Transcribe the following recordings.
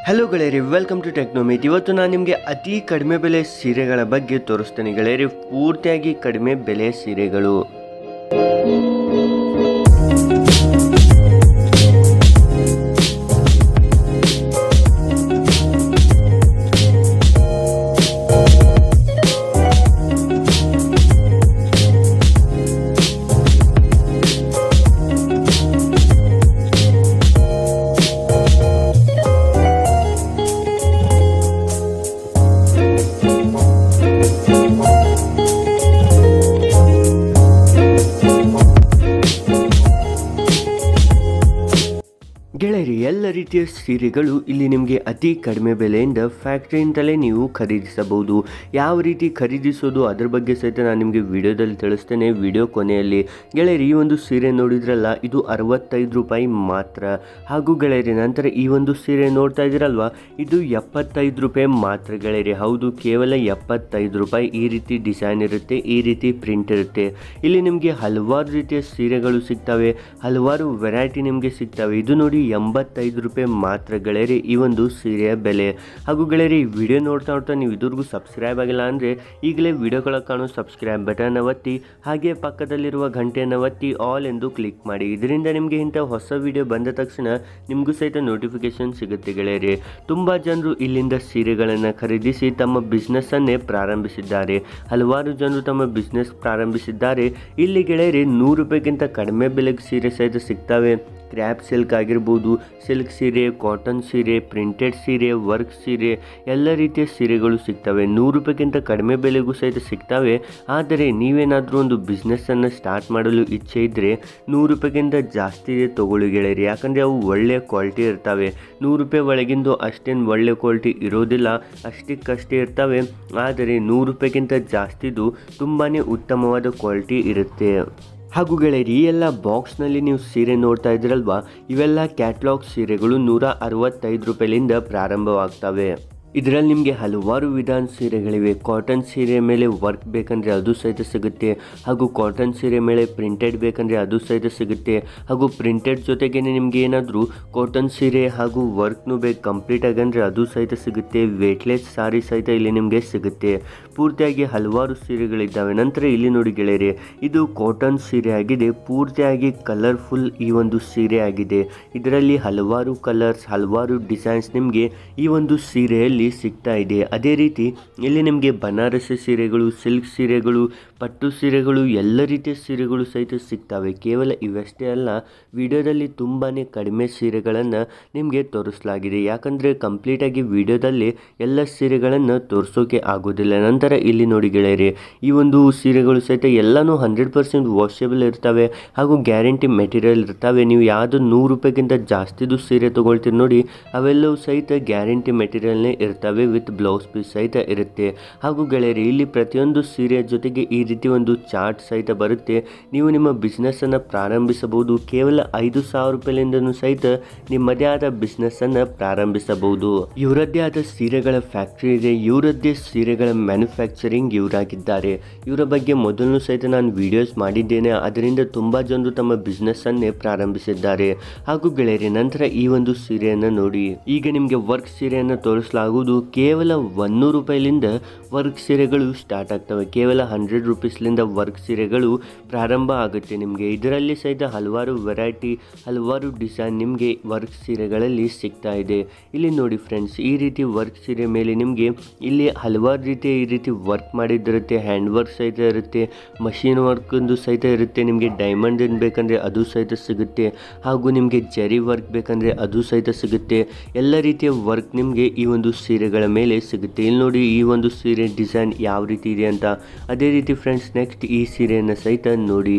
hello ಗೆಳೆಯರಿ welcome to Technomith ಇವತ್ತು ನಾನು ನಿಮಗೆ ಅತಿ ಕಡಿಮೆ ಬೆಲೆ ಸೀರೆಗಳ ಬಗ್ಗೆ ತೋರಿಸ್ತೇನೆ ಗೆಳೆಯರಿ ಪೂರ್ತಿಯಾಗಿ ಕಡಿಮೆ ಬೆಲೆ ಸೀರೆಗಳು ಗೆಳೆಯರಿ ಎಲ್ಲ ರೀತಿಯ ಸೀರೆಗಳು ಇಲ್ಲಿ ನಿಮಗೆ ಅತಿ ಕಡಿಮೆ ಬೆಲೆಯಿಂದ ಫ್ಯಾಕ್ಟ್ರಿಯಿಂದಲೇ ನೀವು ಖರೀದಿಸಬಹುದು ಯಾವ ರೀತಿ ಖರೀದಿಸೋದು ಅದ್ರ ಬಗ್ಗೆ ಸಹಿತ ನಾನು ನಿಮಗೆ ವಿಡಿಯೋದಲ್ಲಿ ತಿಳಿಸ್ತೇನೆ ವಿಡಿಯೋ ಕೊನೆಯಲ್ಲಿ ಗೆಳೆಯರಿ ಈ ಒಂದು ಸೀರೆ ನೋಡಿದ್ರಲ್ಲ ಇದು ಅರವತ್ತೈದು ರೂಪಾಯಿ ಮಾತ್ರ ಹಾಗೂ ಗೆಳೆಯರಿ ನಂತರ ಈ ಒಂದು ಸೀರೆ ನೋಡ್ತಾ ಇದ್ದೀರಲ್ವಾ ಇದು ಎಪ್ಪತ್ತೈದು ರೂಪಾಯಿ ಮಾತ್ರ ಗೆಳೆಯರಿ ಹೌದು ಕೇವಲ ಎಪ್ಪತ್ತೈದು ರೂಪಾಯಿ ಈ ರೀತಿ ಡಿಸೈನ್ ಇರುತ್ತೆ ಈ ರೀತಿ ಪ್ರಿಂಟ್ ಇರುತ್ತೆ ಇಲ್ಲಿ ನಿಮಗೆ ಹಲವಾರು ರೀತಿಯ ಸೀರೆಗಳು ಸಿಗ್ತವೆ ಹಲವಾರು ವೆರೈಟಿ ನಿಮಗೆ ಸಿಗ್ತವೆ ಇದು ನೋಡಿ ಎಂಬತ್ತೈದು ರೂಪಾಯಿ ಮಾತ್ರ ಗೆಳೆಯರಿ ಈ ಒಂದು ಸೀರೆಯ ಬೆಲೆ ಹಾಗೂ ಗೆಳೆಯರಿ ಈ ವಿಡಿಯೋ ನೋಡ್ತಾ ನೋಡ್ತಾ ನೀವು ಇದುವರೆಗೂ ಸಬ್ಸ್ಕ್ರೈಬ್ ಆಗಿಲ್ಲ ಅಂದರೆ ಈಗಲೇ ವಿಡಿಯೋಗಳ ಕಾಣೋ ಸಬ್ಸ್ಕ್ರೈಬ್ ಬಟನ್ ಒತ್ತಿ ಹಾಗೆ ಪಕ್ಕದಲ್ಲಿರುವ ಗಂಟೆಯನ್ನು ಒತ್ತಿ ಆಲ್ ಎಂದು ಕ್ಲಿಕ್ ಮಾಡಿ ಇದರಿಂದ ನಿಮಗೆ ಇಂಥ ಹೊಸ ವಿಡಿಯೋ ಬಂದ ತಕ್ಷಣ ನಿಮಗೂ ಸಹಿತ ನೋಟಿಫಿಕೇಶನ್ ಸಿಗುತ್ತೆ ಗೆಳೆಯರಿ ತುಂಬ ಜನರು ಇಲ್ಲಿಂದ ಸೀರೆಗಳನ್ನು ಖರೀದಿಸಿ ತಮ್ಮ ಬಿಸ್ನೆಸ್ಸನ್ನೇ ಪ್ರಾರಂಭಿಸಿದ್ದಾರೆ ಹಲವಾರು ಜನರು ತಮ್ಮ ಬಿಸ್ನೆಸ್ ಪ್ರಾರಂಭಿಸಿದ್ದಾರೆ ಇಲ್ಲಿ ಗೆಳೆಯರಿ ನೂರು ರೂಪಾಯಿಗಿಂತ ಕಡಿಮೆ ಬೆಲೆಗೆ ಸೀರೆ ಸಹಿತ ಸಿಗ್ತವೆ ಕ್ರ್ಯಾಪ್ ಸಿಲ್ಕ್ ಆಗಿರ್ಬೋದು ಸಿಲ್ಕ್ ಸೀರೆ ಕಾಟನ್ ಸೀರೆ ಪ್ರಿಂಟೆಡ್ ಸೀರೆ ವರ್ಕ್ ಸೀರೆ ಎಲ್ಲ ರೀತಿಯ ಸೀರೆಗಳು ಸಿಗ್ತವೆ ನೂರು ರೂಪಾಯಿಗಿಂತ ಕಡಿಮೆ ಬೆಲೆಗೂ ಸಹಿತ ಸಿಗ್ತವೆ ಆದರೆ ನೀವೇನಾದರೂ ಒಂದು ಬಿಸ್ನೆಸ್ಸನ್ನು ಸ್ಟಾರ್ಟ್ ಮಾಡಲು ಇಚ್ಛೆ ಇದ್ದರೆ ನೂರು ರೂಪಾಯಿಗಿಂತ ಜಾಸ್ತಿ ತೊಗೊಳ್ಳಿ ಗೆಳೆಯರಿ ಯಾಕಂದರೆ ಅವು ಒಳ್ಳೆಯ ಕ್ವಾಲಿಟಿ ಇರ್ತವೆ ನೂರು ರೂಪಾಯಿ ಒಳಗಿಂದು ಅಷ್ಟೇನು ಒಳ್ಳೆ ಕ್ವಾಲಿಟಿ ಇರೋದಿಲ್ಲ ಅಷ್ಟಕ್ಕಷ್ಟೇ ಇರ್ತವೆ ಆದರೆ ನೂರು ರೂಪಾಯಿಗಿಂತ ಜಾಸ್ತಿದು ತುಂಬಾ ಉತ್ತಮವಾದ ಕ್ವಾಲಿಟಿ ಇರುತ್ತೆ ಹಾಗೂ ಗೆಳೆಯರಿ ಈ ಎಲ್ಲ ಬಾಕ್ಸ್ನಲ್ಲಿ ನೀವು ಸೀರೆ ನೋಡ್ತಾ ಇದ್ದೀರಲ್ವಾ ಇವೆಲ್ಲ ಕ್ಯಾಟ್ಲಾಗ್ ಸೀರೆಗಳು ನೂರ ಅರವತ್ತೈದು ರೂಪಾಯಿಲಿಂದ ಪ್ರಾರಂಭವಾಗ್ತವೆ ಇದರಲ್ಲಿ ನಿಮಗೆ ಹಲವಾರು ವಿಧಾನ ಸೀರೆಗಳಿವೆ ಕಾಟನ್ ಸೀರೆ ಮೇಲೆ ವರ್ಕ್ ಬೇಕಂದರೆ ಅದು ಸಹಿತ ಸಿಗುತ್ತೆ ಹಾಗೂ ಕಾಟನ್ ಸೀರೆ ಮೇಲೆ ಪ್ರಿಂಟೆಡ್ ಬೇಕಂದರೆ ಅದು ಸಹಿತ ಸಿಗುತ್ತೆ ಹಾಗೂ ಪ್ರಿಂಟೆಡ್ ಜೊತೆಗೇ ನಿಮಗೆ ಏನಾದರೂ ಕಾಟನ್ ಸೀರೆ ಹಾಗೂ ವರ್ಕ್ನು ಬೇಕು ಕಂಪ್ಲೀಟ್ ಆಗಂದರೆ ಅದು ಸಹಿತ ಸಿಗುತ್ತೆ ವೇಟ್ಲೆಸ್ ಸಾರಿ ಸಹಿತ ಇಲ್ಲಿ ನಿಮಗೆ ಸಿಗುತ್ತೆ ಪೂರ್ತಿಯಾಗಿ ಹಲವಾರು ಸೀರೆಗಳಿದ್ದಾವೆ ನಂತರ ಇಲ್ಲಿ ನೋಡಿ ಗೆಳೆಯರೆ ಇದು ಕಾಟನ್ ಸೀರೆ ಆಗಿದೆ ಪೂರ್ತಿಯಾಗಿ ಕಲರ್ಫುಲ್ ಈ ಒಂದು ಸೀರೆ ಆಗಿದೆ ಇದರಲ್ಲಿ ಹಲವಾರು ಕಲರ್ಸ್ ಹಲವಾರು ಡಿಸೈನ್ಸ್ ನಿಮಗೆ ಈ ಒಂದು ಸೀರೆಯಲ್ಲಿ ಸಿಗ್ತಾ ಇದೆ ಅದೇ ರೀತಿ ಇಲ್ಲಿ ನಿಮಗೆ ಬನಾರಸಿ ಸೀರೆಗಳು ಸಿಲ್ಕ್ ಸೀರೆಗಳು ಪಟ್ಟು ಸೀರೆಗಳು ಎಲ್ಲ ರೀತಿಯ ಸೀರೆಗಳು ಸಹಿತ ಸಿಗ್ತವೆ ಕೇವಲ ಇವಷ್ಟೇ ಅಲ್ಲ ವಿಡಿಯೋದಲ್ಲಿ ತುಂಬಾ ಕಡಿಮೆ ಸೀರೆಗಳನ್ನು ನಿಮಗೆ ತೋರಿಸಲಾಗಿದೆ ಯಾಕಂದರೆ ಕಂಪ್ಲೀಟಾಗಿ ವಿಡಿಯೋದಲ್ಲಿ ಎಲ್ಲ ಸೀರೆಗಳನ್ನು ತೋರಿಸೋಕೆ ಆಗೋದಿಲ್ಲ ನಂತರ ಇಲ್ಲಿ ನೋಡಿ ಗೆಳೆಯರೆ ಈ ಒಂದು ಸೀರೆಗಳು ಸಹಿತ ಎಲ್ಲನೂ ಹಂಡ್ರೆಡ್ ಪರ್ಸೆಂಟ್ ವಾಷೇಬಲ್ ಇರ್ತವೆ ಹಾಗೂ ಗ್ಯಾರಂಟಿ ಮೆಟೀರಿಯಲ್ ಇರ್ತವೆ ನೀವು ಯಾವುದು ನೂರು ರೂಪಾಯಿಗಿಂತ ಜಾಸ್ತಿದು ಸೀರೆ ತೊಗೊಳ್ತೀರಿ ನೋಡಿ ಅವೆಲ್ಲವೂ ಸಹಿತ ಗ್ಯಾರಂಟಿ ಮೆಟೀರಿಯಲ್ನೇ ಇರ್ತವೆ ವಿತ್ ಬ್ಲೌಸ್ ಪೀಸ್ ಸಹಿತ ಇರುತ್ತೆ ಹಾಗೂ ಗೆಳೆಯರಿ ಇಲ್ಲಿ ಪ್ರತಿಯೊಂದು ಸೀರೆಯ ಜೊತೆಗೆ ಈ ರೀತಿ ಒಂದು ಚಾರ್ಟ್ ಸಹಿತ ಬರುತ್ತೆ ನೀವು ನಿಮ್ಮ ಬಿಸ್ನೆಸ್ಸನ್ನು ಪ್ರಾರಂಭಿಸಬಹುದು ಕೇವಲ ಐದು ಸಾವಿರ ರೂಪಾಯಿಲಿಂದನೂ ಸಹಿತ ನಿಮ್ಮದೇ ಆದ ಬಿಸ್ನೆಸ್ಸನ್ನು ಪ್ರಾರಂಭಿಸಬಹುದು ಇವರದ್ದೇ ಆದ ಸೀರೆಗಳ ಫ್ಯಾಕ್ಟ್ರಿ ಇದೆ ಇವರದ್ದೇ ಸೀರೆಗಳ ಮ್ಯಾನುಫ್ಯಾಕ್ಚರಿಂಗ್ ಇವರಾಗಿದ್ದಾರೆ ಇವರ ಬಗ್ಗೆ ಮೊದಲು ಸಹಿತ ನಾನು ವಿಡಿಯೋಸ್ ಮಾಡಿದ್ದೇನೆ ಅದರಿಂದ ತುಂಬ ಜನರು ತಮ್ಮ ಬಿಸ್ನೆಸ್ಸನ್ನೇ ಪ್ರಾರಂಭಿಸಿದ್ದಾರೆ ಹಾಗೂ ಗೆಳೆಯರಿ ನಂತರ ಈ ಒಂದು ಸೀರೆಯನ್ನು ನೋಡಿ ಈಗ ನಿಮಗೆ ವರ್ಕ್ ಸೀರೆಯನ್ನು ತೋರಿಸಲಾಗುವುದು ಕೇವಲ ಒನ್ನೂರು ರೂಪಾಯಿಲಿಂದ ವರ್ಕ್ ಸೀರೆಗಳು ಸ್ಟಾರ್ಟ್ ಆಗ್ತವೆ ಕೇವಲ ಹಂಡ್ರೆಡ್ ರುಪೀಸ್ಲಿಂದ ವರ್ಕ್ ಸೀರೆಗಳು ಪ್ರಾರಂಭ ಆಗುತ್ತೆ ನಿಮಗೆ ಇದರಲ್ಲಿ ಸಹಿತ ಹಲವಾರು ವೆರೈಟಿ ಹಲವಾರು ಡಿಸೈನ್ ನಿಮಗೆ ವರ್ಕ್ ಸೀರೆಗಳಲ್ಲಿ ಸಿಗ್ತಾ ಇದೆ ಇಲ್ಲಿ ನೋಡಿ ಫ್ರೆಂಡ್ಸ್ ಈ ರೀತಿ ವರ್ಕ್ ಸೀರೆ ಮೇಲೆ ನಿಮಗೆ ಇಲ್ಲಿ ಹಲವಾರು ರೀತಿಯ ಈ ರೀತಿ ವರ್ಕ್ ಮಾಡಿದಿರುತ್ತೆ ಹ್ಯಾಂಡ್ ವರ್ಕ್ ಸಹಿತ ಇರುತ್ತೆ ಮಷಿನ್ ವರ್ಕ್ ಒಂದು ಸಹಿತ ಇರುತ್ತೆ ನಿಮಗೆ ಡೈಮಂಡ್ ಏನು ಬೇಕಂದರೆ ಅದು ಸಹಿತ ಸಿಗುತ್ತೆ ಹಾಗೂ ನಿಮಗೆ ಜರಿ ವರ್ಕ್ ಬೇಕಂದರೆ ಅದು ಸಹಿತ ಸಿಗುತ್ತೆ ಎಲ್ಲ ರೀತಿಯ ವರ್ಕ್ ನಿಮಗೆ ಈ ಒಂದು ಸೀರೆಗಳ ಮೇಲೆ ಸಿಗುತ್ತೆ ಇಲ್ಲಿ ನೋಡಿ ಈ ಒಂದು ಸೀರೆ ಡಿಸೈನ್ ಯಾವ ರೀತಿ ಇದೆ ಅಂತ ಅದೇ ರೀತಿ ಫ್ರೆಂಡ್ಸ್ ನೆಕ್ಸ್ಟ್ ಈ ಸೀರೆಯನ್ನು ಸಹಿತ ನೋಡಿ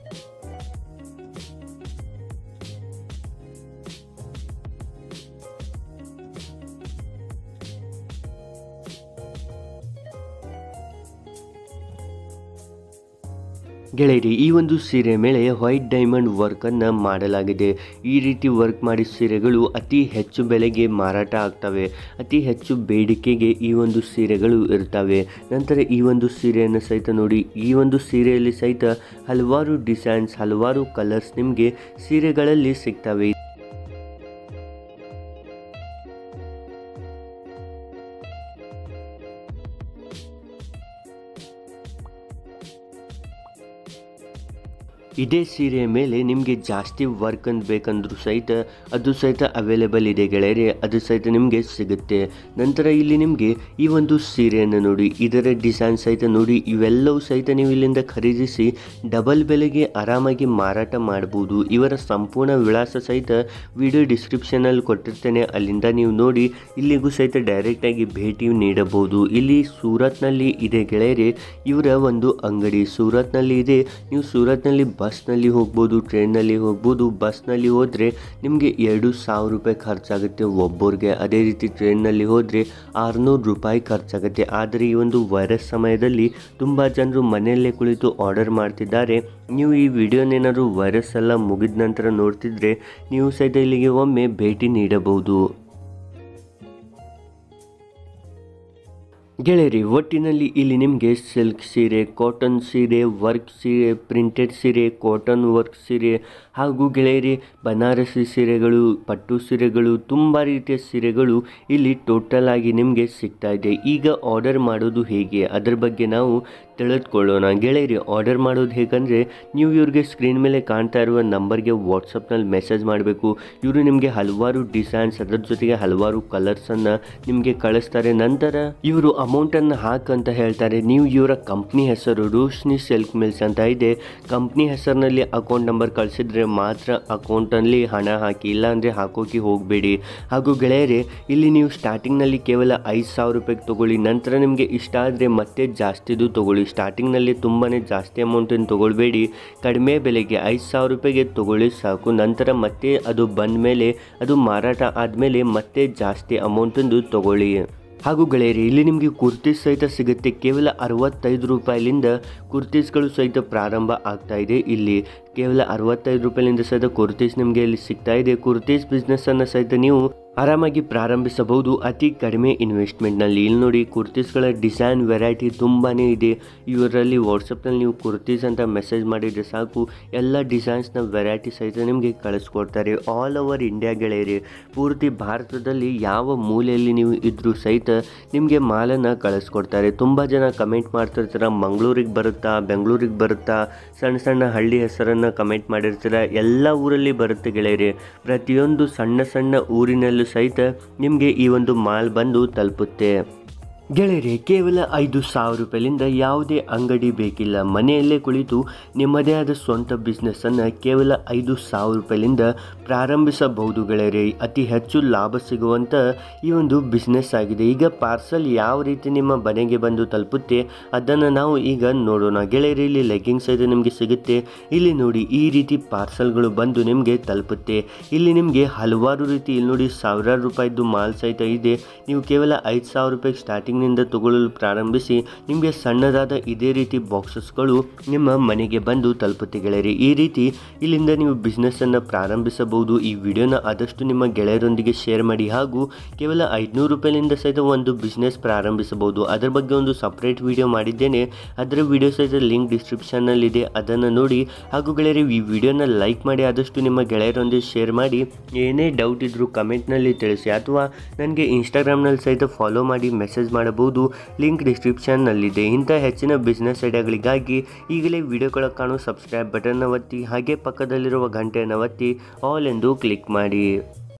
ಗೆಳೆಯರಿ ಈ ಒಂದು ಸೀರೆ ಮೇಲೆ ವೈಟ್ ಡೈಮಂಡ್ ವರ್ಕನ್ನು ಮಾಡಲಾಗಿದೆ ಈ ರೀತಿ ವರ್ಕ್ ಮಾಡಿದ ಸೀರೆಗಳು ಅತಿ ಹೆಚ್ಚು ಬೆಲೆಗೆ ಮಾರಾಟ ಆಗ್ತವೆ ಅತಿ ಹೆಚ್ಚು ಬೇಡಿಕೆಗೆ ಈ ಒಂದು ಸೀರೆಗಳು ಇರ್ತವೆ ನಂತರ ಈ ಒಂದು ಸೀರೆಯನ್ನು ಸಹಿತ ನೋಡಿ ಈ ಒಂದು ಸೀರೆಯಲ್ಲಿ ಸಹಿತ ಹಲವಾರು ಡಿಸೈನ್ಸ್ ಹಲವಾರು ಕಲರ್ಸ್ ನಿಮಗೆ ಸೀರೆಗಳಲ್ಲಿ ಸಿಗ್ತವೆ ಇದೇ ಸೀರೆಯ ಮೇಲೆ ನಿಮಗೆ ಜಾಸ್ತಿ ವರ್ಕ್ ಅಂತ ಬೇಕಂದ್ರೂ ಸಹಿತ ಅದು ಸಹಿತ ಅವೈಲೇಬಲ್ ಇದೆ ಗೆಳೆಯರೆ ಅದು ಸಹಿತ ನಿಮಗೆ ಸಿಗುತ್ತೆ ನಂತರ ಇಲ್ಲಿ ನಿಮಗೆ ಈ ಒಂದು ಸೀರೆಯನ್ನು ನೋಡಿ ಇದರ ಡಿಸೈನ್ ಸಹಿತ ನೋಡಿ ಇವೆಲ್ಲವೂ ಸಹಿತ ನೀವು ಇಲ್ಲಿಂದ ಖರೀದಿಸಿ ಡಬಲ್ ಬೆಲೆಗೆ ಆರಾಮಾಗಿ ಮಾರಾಟ ಮಾಡ್ಬೋದು ಇವರ ಸಂಪೂರ್ಣ ವಿಳಾಸ ಸಹಿತ ವಿಡಿಯೋ ಡಿಸ್ಕ್ರಿಪ್ಷನಲ್ಲಿ ಕೊಟ್ಟಿರ್ತೇನೆ ಅಲ್ಲಿಂದ ನೀವು ನೋಡಿ ಇಲ್ಲಿಗೂ ಸಹಿತ ಡೈರೆಕ್ಟಾಗಿ ಭೇಟಿ ನೀಡಬಹುದು ಇಲ್ಲಿ ಸೂರತ್ನಲ್ಲಿ ಇದೆ ಗೆಳೆಯರೆ ಇವರ ಒಂದು ಅಂಗಡಿ ಸೂರತ್ನಲ್ಲಿ ಇದೆ ನೀವು ಸೂರತ್ನಲ್ಲಿ ಬಸ್ನಲ್ಲಿ ಹೋಗ್ಬೋದು ಟ್ರೈನ್ನಲ್ಲಿ ಹೋಗ್ಬೋದು ಬಸ್ನಲ್ಲಿ ಹೋದರೆ ನಿಮಗೆ ಎರಡು ಸಾವಿರ ರೂಪಾಯಿ ಖರ್ಚಾಗುತ್ತೆ ಒಬ್ಬರಿಗೆ ಅದೇ ರೀತಿ ಟ್ರೈನ್ನಲ್ಲಿ ಹೋದರೆ ಆರುನೂರು ರೂಪಾಯಿ ಖರ್ಚಾಗುತ್ತೆ ಆದರೆ ಈ ಒಂದು ವೈರಸ್ ಸಮಯದಲ್ಲಿ ತುಂಬ ಜನರು ಮನೆಯಲ್ಲೇ ಕುಳಿತು ಆರ್ಡರ್ ಮಾಡ್ತಿದ್ದಾರೆ ನೀವು ಈ ವಿಡಿಯೋನೇನಾದ್ರು ವೈರಸ್ ಎಲ್ಲ ಮುಗಿದ ನಂತರ ನೋಡ್ತಿದ್ರೆ ನೀವು ಸಹಿತ ಇಲ್ಲಿಗೆ ಒಮ್ಮೆ ಭೇಟಿ ನೀಡಬಹುದು ಗೆಳೆಯರಿ ಒಟ್ಟಿನಲ್ಲಿ ಇಲ್ಲಿ ನಿಮಗೆ ಸಿಲ್ಕ್ ಸೀರೆ ಕಾಟನ್ ಸೀರೆ ವರ್ಕ್ ಸೀರೆ ಪ್ರಿಂಟೆಡ್ ಸೀರೆ ಕಾಟನ್ ವರ್ಕ್ ಸೀರೆ ಹಾಗೂ ಗೆಳೆಯರಿ ಬನಾರಸಿ ಸೀರೆಗಳು ಪಟ್ಟು ಸೀರೆಗಳು ತುಂಬ ರೀತಿಯ ಸೀರೆಗಳು ಇಲ್ಲಿ ಟೋಟಲ್ ಆಗಿ ನಿಮಗೆ ಸಿಗ್ತಾ ಇದೆ ಈಗ ಆರ್ಡರ್ ಮಾಡೋದು ಹೇಗೆ ಅದರ ಬಗ್ಗೆ ನಾವು ತಿಳಿದುಕೊಳ್ಳೋಣ ಗೆಳೆಯರಿ ಆರ್ಡರ್ ಮಾಡೋದು ಹೇಗಂದರೆ ನೀವು ಇವ್ರಿಗೆ ಸ್ಕ್ರೀನ್ ಮೇಲೆ ಕಾಣ್ತಾ ಇರುವ ನಂಬರ್ಗೆ ವಾಟ್ಸಪ್ನಲ್ಲಿ ಮೆಸೇಜ್ ಮಾಡಬೇಕು ಇವರು ನಿಮಗೆ ಹಲವಾರು ಡಿಸೈನ್ಸ್ ಅದರ ಜೊತೆಗೆ ಹಲವಾರು ಕಲರ್ಸನ್ನು ನಿಮಗೆ ಕಳಿಸ್ತಾರೆ ನಂತರ ಇವರು ಅಮೌಂಟನ್ನು ಹಾಕಂತ ಹೇಳ್ತಾರೆ ನೀವು ಇವರ ಕಂಪ್ನಿ ಹೆಸರು ರೋಶ್ನಿ ಸಿಲ್ಕ್ ಮಿಲ್ಸ್ ಅಂತ ಇದೆ ಕಂಪ್ನಿ ಹೆಸರಿನಲ್ಲಿ ಅಕೌಂಟ್ ನಂಬರ್ ಕಳಿಸಿದ್ರೆ ಮಾತ್ರ ಅಕೌಂಟಲ್ಲಿ ಹಣ ಹಾಕಿ ಇಲ್ಲಾಂದರೆ ಹಾಕೋಕೆ ಹೋಗಬೇಡಿ ಹಾಗೂ ಗೆಳೆಯರೆ ಇಲ್ಲಿ ನೀವು ಸ್ಟಾರ್ಟಿಂಗ್ನಲ್ಲಿ ಕೇವಲ ಐದು ಸಾವಿರ ರೂಪಾಯಿಗೆ ತೊಗೊಳ್ಳಿ ನಂತರ ನಿಮಗೆ ಇಷ್ಟ ಆದರೆ ಮತ್ತೆ ಜಾಸ್ತಿದು ತೊಗೊಳ್ಳಿ ಸ್ಟಾರ್ಟಿಂಗ್ನಲ್ಲಿ ತುಂಬಾ ಜಾಸ್ತಿ ಅಮೌಂಟನ್ನು ತೊಗೊಳ್ಬೇಡಿ ಕಡಿಮೆ ಬೆಲೆಗೆ ಐದು ಸಾವಿರ ರೂಪಾಯಿಗೆ ತೊಗೊಳ್ಳಿ ಸಾಕು ನಂತರ ಮತ್ತೆ ಅದು ಬಂದ ಮೇಲೆ ಅದು ಮಾರಾಟ ಆದಮೇಲೆ ಮತ್ತೆ ಜಾಸ್ತಿ ಅಮೌಂಟನ್ನು ತೊಗೊಳ್ಳಿ ಹಾಗೂ ಗೆಳೆಯರಿ ಇಲ್ಲಿ ನಿಮಗೆ ಕುರ್ತೀಸ್ ಸಹಿತ ಸಿಗುತ್ತೆ ಕೇವಲ ಅರವತ್ತೈದು ರೂಪಾಯಿಲಿಂದ ಕುರ್ತೀಸ್ಗಳು ಸಹಿತ ಪ್ರಾರಂಭ ಆಗ್ತಾ ಇದೆ ಇಲ್ಲಿ ಕೇವಲ ಅರವತ್ತೈದು ರೂಪಾಯಿಲಿಂದ ಸಹಿತ ಕುರ್ತೀಸ್ ನಿಮಗೆ ಇಲ್ಲಿ ಸಿಗ್ತಾ ಇದೆ ಕುರ್ತೀಸ್ ಬಿಸ್ನೆಸ್ಸನ್ನು ಸಹಿತ ನೀವು ಆರಾಮಾಗಿ ಪ್ರಾರಂಭಿಸಬಹುದು ಅತಿ ಕಡಿಮೆ ಇನ್ವೆಸ್ಟ್ಮೆಂಟ್ನಲ್ಲಿ ಇಲ್ಲಿ ನೋಡಿ ಕುರ್ತೀಸ್ಗಳ ಡಿಸೈನ್ ವೆರೈಟಿ ತುಂಬಾ ಇದೆ ಇವರಲ್ಲಿ ವಾಟ್ಸಪ್ನಲ್ಲಿ ನೀವು ಕುರ್ತೀಸ್ ಅಂತ ಮೆಸೇಜ್ ಮಾಡಿದರೆ ಸಾಕು ಎಲ್ಲ ಡಿಸೈನ್ಸ್ನ ವೆರೈಟಿ ಸಹಿತ ನಿಮಗೆ ಕಳಿಸ್ಕೊಡ್ತಾರೆ ಆಲ್ ಓವರ್ ಇಂಡಿಯಾ ಗೆಳೆಯರಿ ಪೂರ್ತಿ ಭಾರತದಲ್ಲಿ ಯಾವ ಮೂಲೆಯಲ್ಲಿ ನೀವು ಇದ್ದರೂ ಸಹಿತ ನಿಮಗೆ ಮಾಲನ್ನು ಕಳಿಸ್ಕೊಡ್ತಾರೆ ತುಂಬ ಜನ ಕಮೆಂಟ್ ಮಾಡ್ತಿರ್ತಾರೆ ಮಂಗಳೂರಿಗೆ ಬರುತ್ತಾ ಬೆಂಗಳೂರಿಗೆ ಬರುತ್ತಾ ಸಣ್ಣ ಸಣ್ಣ ಹಳ್ಳಿ ಹೆಸರನ್ನು ಕಮೆಂಟ್ ಮಾಡಿರ್ತೀರ ಎಲ್ಲ ಊರಲ್ಲಿ ಬರುತ್ತೆ ಗೆಳೆಯರಿ ಪ್ರತಿಯೊಂದು ಸಣ್ಣ ಸಣ್ಣ ಊರಿನಲ್ಲೂ ಸಹಿತ ನಿಮಗೆ ಈ ಒಂದು ಮಾಲ್ ಬಂದು ತಲುಪುತ್ತೆ ಗೆಳೆಯರೆ ಕೇವಲ ಐದು ಸಾವಿರ ರೂಪಾಯಿಲಿಂದ ಯಾವುದೇ ಅಂಗಡಿ ಬೇಕಿಲ್ಲ ಮನೆಯಲ್ಲೇ ಕುಳಿತು ನಿಮ್ಮದೇ ಆದ ಸ್ವಂತ ಬಿಸ್ನೆಸ್ಸನ್ನು ಕೇವಲ ಐದು ಸಾವಿರ ರೂಪಾಯಿಲಿಂದ ಪ್ರಾರಂಭಿಸಬಹುದು ಗೆಳೆಯರೆ ಅತಿ ಹೆಚ್ಚು ಲಾಭ ಸಿಗುವಂಥ ಈ ಒಂದು ಬಿಸ್ನೆಸ್ ಆಗಿದೆ ಈಗ ಪಾರ್ಸಲ್ ಯಾವ ರೀತಿ ನಿಮ್ಮ ಮನೆಗೆ ಬಂದು ತಲುಪುತ್ತೆ ಅದನ್ನು ನಾವು ಈಗ ನೋಡೋಣ ಗೆಳೆಯರೆ ಇಲ್ಲಿ ಲೆಗ್ಗಿಂಗ್ಸ್ ಇದೆ ನಿಮಗೆ ಸಿಗುತ್ತೆ ಇಲ್ಲಿ ನೋಡಿ ಈ ರೀತಿ ಪಾರ್ಸಲ್ಗಳು ಬಂದು ನಿಮಗೆ ತಲುಪುತ್ತೆ ಇಲ್ಲಿ ನಿಮಗೆ ಹಲವಾರು ರೀತಿ ಇಲ್ಲಿ ನೋಡಿ ಸಾವಿರಾರು ರೂಪಾಯಿದ್ದು ಮಾಲ್ ಸಹಿತ ಇದೆ ನೀವು ಕೇವಲ ಐದು ಸಾವಿರ ರೂಪಾಯಿಗೆ ಸ್ಟಾರ್ಟಿಂಗ್ನಿಂದ ತಗೊಳ್ಳಲು ಪ್ರಾರಂಭಿಸಿ ನಿಮಗೆ ಸಣ್ಣದಾದ ಇದೇ ರೀತಿ ಬಾಕ್ಸಸ್ಗಳು ನಿಮ್ಮ ಮನೆಗೆ ಬಂದು ತಲುಪುತ್ತೆ ಗೆಳೆಯರಿ ಈ ರೀತಿ ಇಲ್ಲಿಂದ ನೀವು ಬಿಸ್ನೆಸ್ಸನ್ನು ಪ್ರಾರಂಭಿಸಬಹುದು ಈ ವಿಡಿಯೋನ ಆದಷ್ಟು ನಿಮ್ಮ ಗೆಳೆಯರೊಂದಿಗೆ ಶೇರ್ ಮಾಡಿ ಹಾಗೂ ಕೇವಲ ಐದುನೂರು ರೂಪಾಯಿಲಿಂದ ಸಹಿತ ಒಂದು ಬಿಸ್ನೆಸ್ ಪ್ರಾರಂಭಿಸಬಹುದು ಅದರ ಬಗ್ಗೆ ಒಂದು ಸಪ್ರೇಟ್ ವಿಡಿಯೋ ಮಾಡಿದ್ದೇನೆ ಅದರ ವಿಡಿಯೋ ಸಹಿತ ಲಿಂಕ್ ಡಿಸ್ಕ್ರಿಪ್ಷನ್ನಲ್ಲಿದೆ ಅದನ್ನು ನೋಡಿ ಹಾಗೂ ಗೆಳೆಯರಿ ಈ ವಿಡಿಯೋನ ಲೈಕ್ ಮಾಡಿ ಆದಷ್ಟು ನಿಮ್ಮ ಗೆಳೆಯರೊಂದಿಗೆ ಶೇರ್ ಮಾಡಿ ಏನೇ ಡೌಟ್ ಇದ್ದರೂ ಕಮೆಂಟ್ನಲ್ಲಿ ತಿಳಿಸಿ ಅಥವಾ ನನಗೆ ಇನ್ಸ್ಟಾಗ್ರಾಮ್ನಲ್ಲಿ ಸಹಿತ ಫಾಲೋ ಮಾಡಿ ಮೆಸೇಜ್ ಮಾಡಬಹುದು ಲಿಂಕ್ ಡಿಸ್ಕ್ರಿಪ್ಷನ್ನಲ್ಲಿದೆ ಇಂಥ ಹೆಚ್ಚಿನ ಬಿಸ್ನೆಸ್ ಐಡಿಯಾಗಳಿಗಾಗಿ ಈಗಲೇ ವಿಡಿಯೋಗಳ ಕಾಣೋ ಸಬ್ಸ್ಕ್ರೈಬ್ ಬಟನ್ನ ಒತ್ತಿ ಹಾಗೆ ಪಕ್ಕದಲ್ಲಿರುವ ಗಂಟೆಯನ್ನು ಒತ್ತಿ ಆಲ್ ಎಂದು ಕ್ಲಿಕ್ ಮಾಡಿ